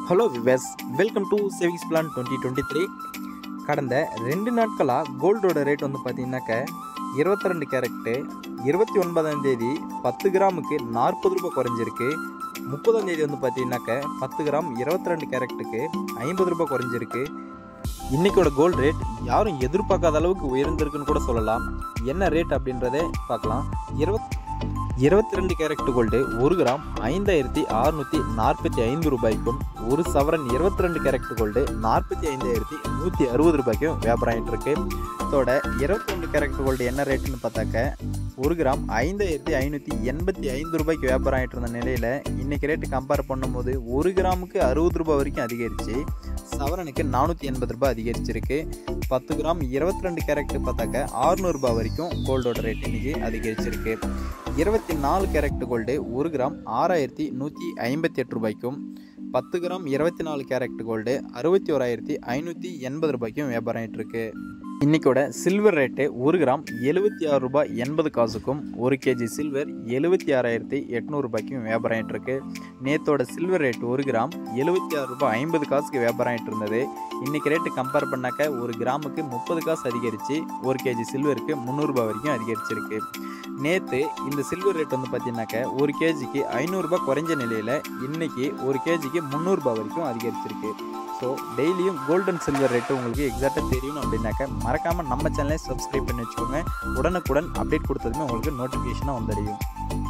hello viewers welcome to savings plan twenty twenty three கடந்த ரெண்டு நாட்களாக கோல்டோட ரேட் வந்து பார்த்தீங்கன்னாக்க இருபத்தி ரெண்டு கேரட்டு இருபத்தி ஒன்பதாம் தேதி பத்து கிராமுக்கு நாற்பது ரூபாய் குறைஞ்சிருக்கு முப்பதாம் தேதி வந்து பார்த்தீங்கன்னாக்க பத்து கிராம் இருபத்தி ரெண்டு கேரட்டுக்கு ஐம்பது ரூபாய் குறைஞ்சிருக்கு இன்றைக்கோட கோல்டு ரேட் யாரும் எதிர்பார்க்காத அளவுக்கு உயர்ந்திருக்குன்னு கூட சொல்லலாம் என்ன ரேட் அப்படின்றதே பார்க்கலாம் இருபத் இருபத்தி ரெண்டு கேரட் கோல்டு ஒரு கிராம் ஐந்தாயிரத்தி அறுநூற்றி நாற்பத்தி ஐந்து ரூபாய்க்கும் ஒரு சவரன் இருபத்தி ரெண்டு கேரட் கோல்டு நாற்பத்தி ஐந்தாயிரத்தி நூற்றி அறுபது ரூபாய்க்கும் வியாபாரம் ஆகிட்டு இருக்கு இதோட இருபத்தி ரெண்டு கேரட் கோல்டு என்ன ரேட்டுன்னு பார்த்தாக்க ஒரு கிராம் ஐந்தாயிரத்தி ஐநூற்றி எண்பத்தி ஐந்து ரூபாய்க்கு வியாபாரம் ஆகிட்டு இருந்த நிலையில் இன்றைக்கி ரேட்டு கம்பேர் பண்ணும்போது ஒரு கிராமுக்கு அறுபது ரூபாய் வரைக்கும் அதிகரித்து சவரனுக்கு நானூற்றி எண்பது ரூபாய் அதிகரிச்சிருக்கு பத்து கிராம் இருபத்தி ரெண்டு கேரட் பார்த்தாக்க ஆறுநூறுபா வரைக்கும் கோல்டோட ரேட் இன்னைக்கு அதிகரிச்சிருக்கு இருபத்தி நாலு கேரட் கோல்டு ஒரு கிராம் ஆறாயிரத்தி நூற்றி ஐம்பத்தி எட்டு ரூபாய்க்கும் பத்து கிராம் இருபத்தி நாலு கேரட் கோல்டு அறுபத்தி ஓராயிரத்தி ஐநூற்றி எண்பது ரூபாய்க்கும் வியாபாரம் ஆயிட்டு இருக்கு இன்னைக்கோட சில்வர் ரேட்டு ஒரு கிராம் எழுபத்தி ஆறு ரூபாய் எண்பது காசுக்கும் ஒரு கேஜி சில்வர் எழுபத்தி ஆறாயிரத்தி எட்நூறு ரூபாய்க்கும் வியாபாரம் ஆயிட்டு இருக்கு நேத்தோட சில்வர் ரேட் ஒரு கிராம் எழுபத்தி ஆறு ரூபாய் ஐம்பது காசுக்கு வியாபாரம் ஆயிட்டு இருந்தது இன்னைக்கு ரேட்டு கம்பேர் பண்ணாக்க ஒரு கிராமுக்கு முப்பது காசு அதிகரித்து ஒரு கேஜி சில்வருக்கு முந்நூறுரூபா வரைக்கும் அதிகரிச்சிருக்கு நேற்று இந்த சில்வர் ரேட் வந்து பார்த்தீங்கன்னாக்க ஒரு கேஜிக்கு ஐநூறுரூபா குறைஞ்ச நிலையில் இன்னைக்கு ஒரு கேஜிக்கு முந்நூறுரூபா வரைக்கும் அதிகரிச்சிருக்கு ஸோ டெய்லியும் கோல்டன் சில்வர் ரேட்டு உங்களுக்கு எக்ஸாக்டாக தெரியணும் அப்படின்னாக்க மறக்காமல் நம்ம சேனலை சப்ஸ்கிரைப் பண்ணி வச்சுக்கோங்க உடனுக்குடன் அப்டேட் கொடுத்ததுமே உங்களுக்கு நோட்டிஃபிகேஷனாக வந்துடையும்